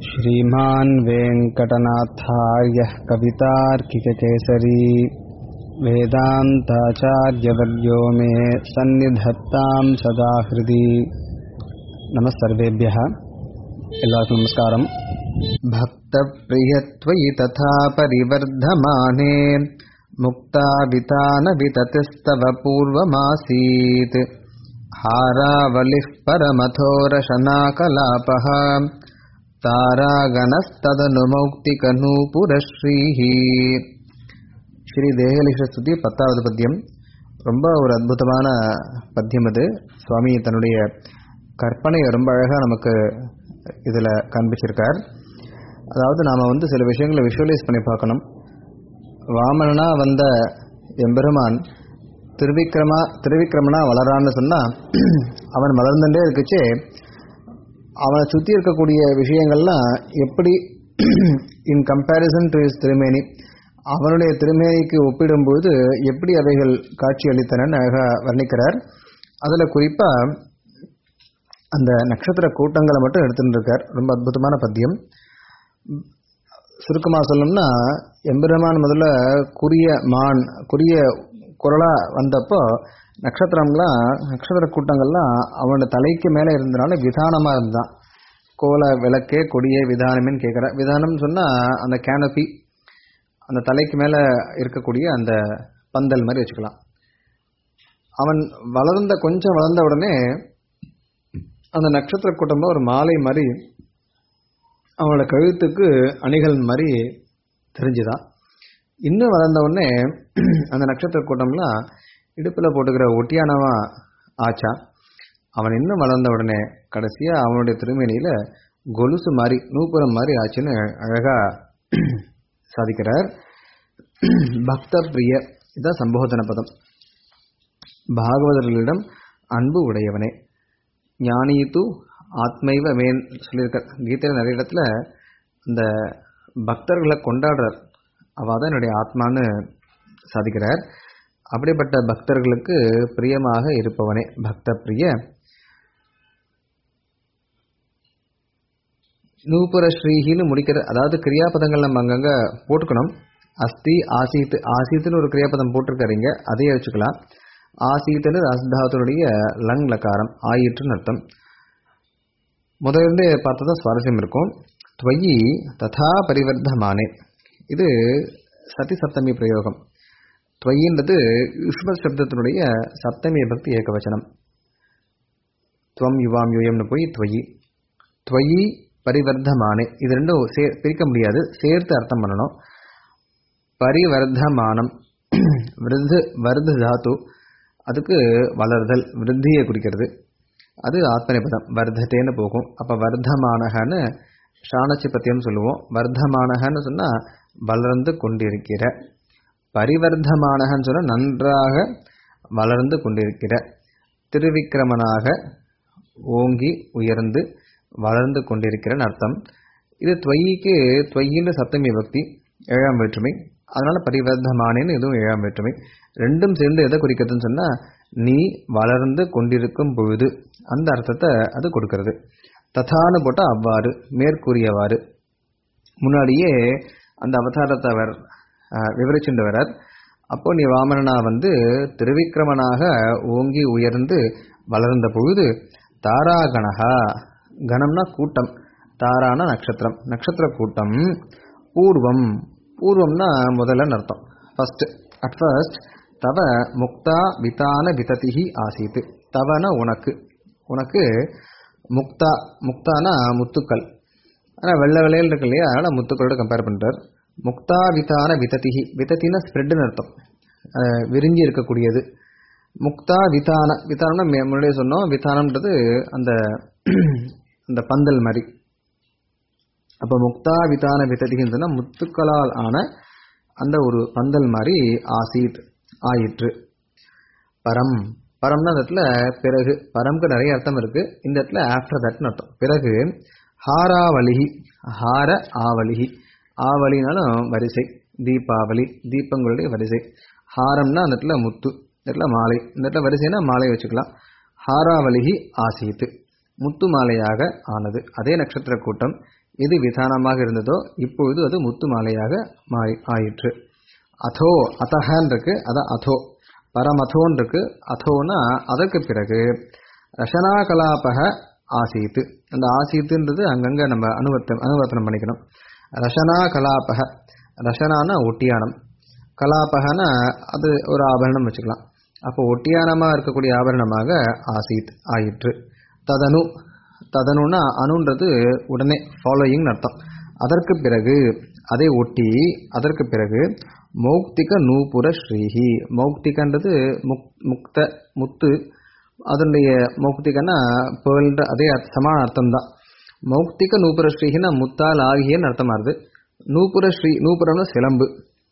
श्रीमान् वेङ्कटनाथार्यः कवितार्किककेसरी वेदान्ताचार्यवर्यो मे सन्निधत्तां सदा हृदि नमः सर्वेभ्यः எல்லாருக்கும் நமஸ்காரம் भक्तप्रियत्वयि तथा परिवर्धमाने मुक्तावितानविततिस्तव पूर्वमासीत् हारावलिः परमथोरशनाकलापः தாராகணஸ்ததனுமௌக்திகநூபுரஸ்ரீஹ ஸ்ரீ தேகலிஷ ஸ்துதி பத்தாவது பத்தியம் ரொம்ப ஒரு அற்புதமான பத்தியம் அது சுவாமி தன்னுடைய கற்பனையை ரொம்ப அழகாக நமக்கு இதில் காண்பிச்சிருக்கார் அதாவது நாம் வந்து சில விஷயங்களை விஷுவலைஸ் பண்ணி பார்க்கணும் வாமனனா வந்த எம்பெருமான் திருவிக்ரமா திருவிக்ரமனா வளரான்னு சொன்னால் அவன் வளர்ந்துட்டே இருக்குச்சே அவனை சுற்றி இருக்கக்கூடிய விஷயங்கள்லாம் எப்படி இன் கம்பேரிசன் டு இஸ் திருமேனி அவனுடைய திருமேனிக்கு ஒப்பிடும்போது எப்படி அவைகள் காட்சி அளித்தன அழகாக வர்ணிக்கிறார் அதில் குறிப்பாக அந்த நட்சத்திர கூட்டங்களை மட்டும் எடுத்துட்டு இருக்கார் ரொம்ப அற்புதமான பத்தியம் சுருக்கமாக சொல்லணும்னா எம்பெருமான் முதல்ல குறிய மான் குறிய குரலாக வந்தப்போ நட்சத்திரம்லாம் நட்சத்திர கூட்டங்கள்லாம் அவனோட தலைக்கு மேலே இருந்தனால விதானமாக இருந்தான் கோல விளக்கே கொடியே விதானமேன்னு கேட்குற விதானம்னு சொன்னால் அந்த கேனபி அந்த தலைக்கு மேலே இருக்கக்கூடிய அந்த பந்தல் மாதிரி வச்சுக்கலாம் அவன் வளர்ந்த கொஞ்சம் வளர்ந்த உடனே அந்த நட்சத்திர கூட்டமாக ஒரு மாலை மாதிரி அவனோட கழுத்துக்கு அணிகள் மாதிரி தெரிஞ்சுதான் இன்னும் வளர்ந்த உடனே அந்த நட்சத்திர கூட்டம்லாம் இடுப்பில் போட்டுக்கிற ஒட்டியானவா ஆச்சா அவன் இன்னும் வளர்ந்த உடனே கடைசியாக அவனுடைய திருமேனியில் கொலுசு மாதிரி நூப்புறம் மாதிரி ஆச்சுன்னு அழகாக சாதிக்கிறார் பக்த பிரிய இதுதான் சம்போதன பதம் பாகவதர்களிடம் அன்பு உடையவனே ஞானித்து ஆத்மைவ மேன் சொல்லியிருக்க கீதையில் நிறைய இடத்துல இந்த பக்தர்களை கொண்டாடுறார் அவள் தான் என்னுடைய ஆத்மான்னு சாதிக்கிறார் அப்படிப்பட்ட பக்தர்களுக்கு பிரியமாக இருப்பவனே பக்த பிரிய நூபுர ஸ்ரீஹின்னு முடிக்கிற அதாவது கிரியாபதங்கள் நம்ம அங்கங்கே போட்டுக்கணும் அஸ்தி ஆசீத் ஆசீத்துன்னு ஒரு கிரியாபதம் போட்டிருக்காருங்க அதையே வச்சுக்கலாம் ஆசீத்துன்னு அஸ்தாத்துடைய லங் லக்காரம் ஆயிற்றுன்னு அர்த்தம் முதலிருந்து பார்த்தா சுவாரஸ்யம் இருக்கும் துவயி ததா பரிவர்த்தமானே இது சதி சப்தமி பிரயோகம் துவயின்றது யுஷ்ம சப்தத்தினுடைய சப்தமி பக்தி ஏகவச்சனம் துவம் யுவாம் யூயம்னு போய் துவயி துவயி பரிவர்த்தமானே இது ரெண்டும் சே பிரிக்க முடியாது சேர்த்து அர்த்தம் பண்ணணும் பரிவர்த்தமானம் விருது வருது தாத்து அதுக்கு வளர்தல் விருத்தியை குறிக்கிறது அது ஆத்மநேபதம் வர்த்தத்தேன்னு போகும் அப்போ வர்த்தமானகன்னு ஷானச்சிபத்தியம் சொல்லுவோம் வர்த்தமானகன்னு சொன்னால் வளர்ந்து கொண்டிருக்கிற பரிவர்த்தமானகன்னு சொன்னால் நன்றாக வளர்ந்து கொண்டிருக்கிற திருவிக்கிரமனாக ஓங்கி உயர்ந்து வளர்ந்து கொண்டிருக்கிறன்னு அர்த்தம் இது துவயிக்கு துவயின்னு சப்தமி பக்தி ஏழாம் வேற்றுமை அதனால பரிவர்த்தமானேன்னு இதுவும் ஏழாம் வேற்றுமை ரெண்டும் சேர்ந்து எதை குறிக்கிறதுன்னு சொன்னால் நீ வளர்ந்து கொண்டிருக்கும் பொழுது அந்த அர்த்தத்தை அது கொடுக்கறது ததான்னு போட்டால் அவ்வாறு மேற்கூறியவாறு முன்னாடியே அந்த அவதாரத்தை அவர் விவரிச்சுட்டு வரார் அப்போ நீ வாமனனா வந்து திருவிக்கிரமனாக ஓங்கி உயர்ந்து வளர்ந்த பொழுது தாராகணகா கணம்னா கூட்டம் தாரான நட்சத்திரம் நட்சத்திர கூட்டம் பூர்வம் பூர்வம்னா முதல்ல அர்த்தம் ஃபர்ஸ்ட் அட் ஃபர்ஸ்ட் தவ முக்தா விதான விததிஹி ஆசீத்து தவன உனக்கு உனக்கு முக்தா முக்தானா முத்துக்கள் ஆனால் வெள்ளை வெள்ளையில் இருக்கு இல்லையா அதனால் முத்துக்களோட கம்பேர் பண்ணுறார் முக்தா விதான விததிஹி விதத்தினா ஸ்ப்ரெட்டுன்னு அர்த்தம் விரிஞ்சி இருக்கக்கூடியது முக்தா விதான விதானம்னா முன்னாடியே சொன்னோம் விதானம்ன்றது அந்த அந்த பந்தல் மாதிரி அப்போ முக்தா விதான விததின்னு சொன்னால் முத்துக்களால் ஆன அந்த ஒரு பந்தல் மாதிரி ஆசீத் ஆயிற்று பரம் பரம்னா அந்த இடத்துல பிறகு பரம்க்கு நிறைய அர்த்தம் இருக்கு இந்த இடத்துல ஆஃப்டர் தட்னு அர்த்தம் பிறகு ஹாராவலிகி ஹார ஆவலிகி ஆவலினாலும் வரிசை தீபாவளி தீபங்களுடைய வரிசை ஹாரம்னா அந்த இடத்துல முத்து இந்த இடத்துல மாலை இந்த இடத்துல வரிசைனா மாலை வச்சுக்கலாம் ஹாராவலிகி ஆசீத்து முத்து மாலையாக ஆனது அதே நட்சத்திர கூட்டம் எது விதானமாக இருந்ததோ இப்பொழுது அது முத்து மாலையாக மாறி ஆயிற்று அதோ அதஹன் இருக்கு அதான் அதோ பரமதோன் இருக்கு அதோனா அதற்கு பிறகு ரசனா கலாபக ஆசீத்து அந்த ஆசீத்துன்றது அங்கங்க நம்ம அனுவர்த்தம் அனுவர்த்தனம் பண்ணிக்கணும் ரசனா கலாபக ரசனானா ஒட்டியானம் கலாபகனா அது ஒரு ஆபரணம் வச்சுக்கலாம் அப்போ ஒட்டியானமா இருக்கக்கூடிய ஆபரணமாக ஆசீத் ஆயிற்று ததனு ததனுனா அணுன்றது உடனே ஃபாலோயிங் அர்த்தம் அதற்கு பிறகு அதை ஒட்டி அதற்கு பிறகு மௌக்திக நூபுர ஸ்ரீஹி மௌக்திகன்றது முக் முக்த முத்து அதனுடைய மௌக்திகன்னா பேர்ன்ற அதே அர்த்த- சமான அர்த்தம் தான் மௌக்திக நூபுர ஸ்ரீஹினா முத்தால் ஆகியன்னு அர்த்தமாகுது நூபுர ஸ்ரீ நூபுரம்னா சிலம்பு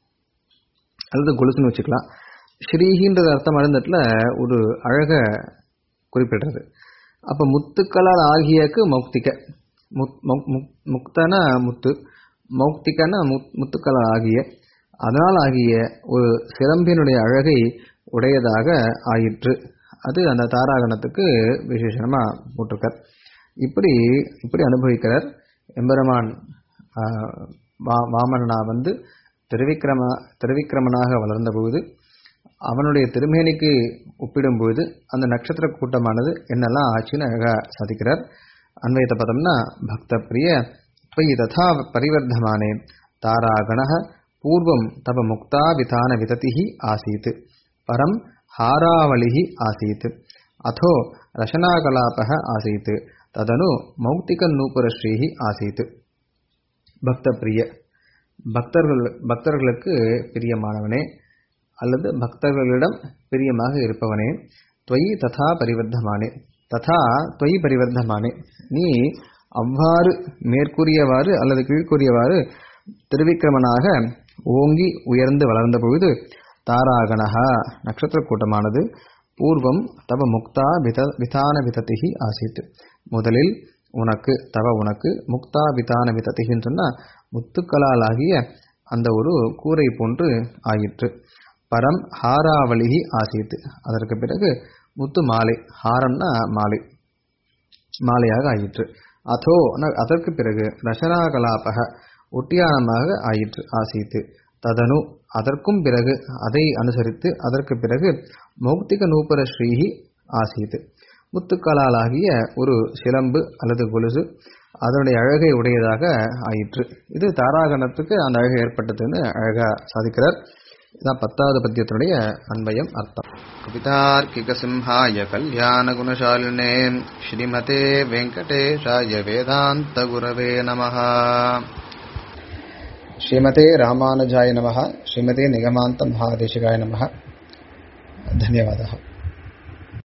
அல்லது கொலுசுன்னு வச்சுக்கலாம் ஸ்ரீஹின்றது அர்த்தம் அருந்தட்டில் ஒரு அழக குறிப்பிடுறது அப்போ முத்துக்களால் ஆகியக்கு மௌக்திக முத் மௌ- முக்- முக்தனா முத்து மௌக்திகனா முத் முத்துக்களால் ஆகிய அதனால் ஆகிய ஒரு சிலம்பினுடைய அழகை உடையதாக ஆயிற்று அது அந்த தாராகணத்துக்கு விசேஷமா போட்டிருக்கார் இப்படி இப்படி அனுபவிக்கிறார் எம்பெருமான் ஆஹ், வா- வாமனனா வந்து திருவிக்கிரம திருவிக்கிரமனாக வளர்ந்த பொழுது அவனுடைய திருமேனிக்கு ஒப்பிடும்போது அந்த நட்சத்திர கூட்டமானது என்னெல்லாம் ஆச்சுன்னு அழகா சாதிக்கிறார் அன்வயத்த பதம்னா பக்த பிரிய त्वयि तथा परिवर्धमाने तारागणः पूर्वं तव मुक्तावितान विततिः आसीत् परं हारावलिः आसीत् अथो रशनाकलापः आसीत् तदनु मौक्तिकनूपुरश्रीः आसीत् பக்தப்பிரிய பக்தர்கள் பக்தர்களுக்கு பிரியமானவனே அல்லது பக்தர்களிடம் பிரியமாக இருப்பவனே துவயி ததா பரிவர்த்தமானே ததா துவயி பரிவர்த்தமானே நீ அவ்வாறு மேற்கூறியவாறு அல்லது கீழ்கூறியவாறு திருவிக்கிரமனாக ஓங்கி உயர்ந்து வளர்ந்த பொழுது தாராகணஹா நட்சத்திர கூட்டமானது பூர்வம் தவ முக்தா வித விதான விதத்திகி ஆசித் முதலில் உனக்கு தவ உனக்கு முக்தா விதான விதத்திகின்னு சொன்னா முத்துக்களாலாகிய அந்த ஒரு கூரை போன்று ஆயிற்று பரம் ஹாராவளிகி ஆசித்து அதற்கு பிறகு முத்து மாலை ஹாரம்னா மாலை மாலையாக ஆயிற்று அதோ ந- அதற்கு பிறகு ரசனாகலாபக ஒட்டியானமாக ஆயிற்று ஆசித்து ததனு அதற்கும் பிறகு அதை அனுசரித்து அதற்கு பிறகு மௌக்திக நூபர ஸ்ரீஹி ஆசீத் முத்துக்களாலாகிய ஒரு சிலம்பு அல்லது கொலுசு அதனுடைய அழகை உடையதாக ஆயிற்று இது தாராகணத்துக்கு அந்த அழகு ஏற்பட்டதுன்னு அழகா சாதிக்கிறார் இதான் பத்தாவது பத்தியத்தினுடைய அன்பயம் அர்த்தம் கவிதார்க்கிக சிம்ஹாய கல்யாண குணசாலினே ஸ்ரீமதே வெங்கடேஷாய வேதாந்த குரவே நமஹ श्रीमते रामानुजाय नमः श्रीमते निगमान्त महादेशिकाय नमः धन्यवादः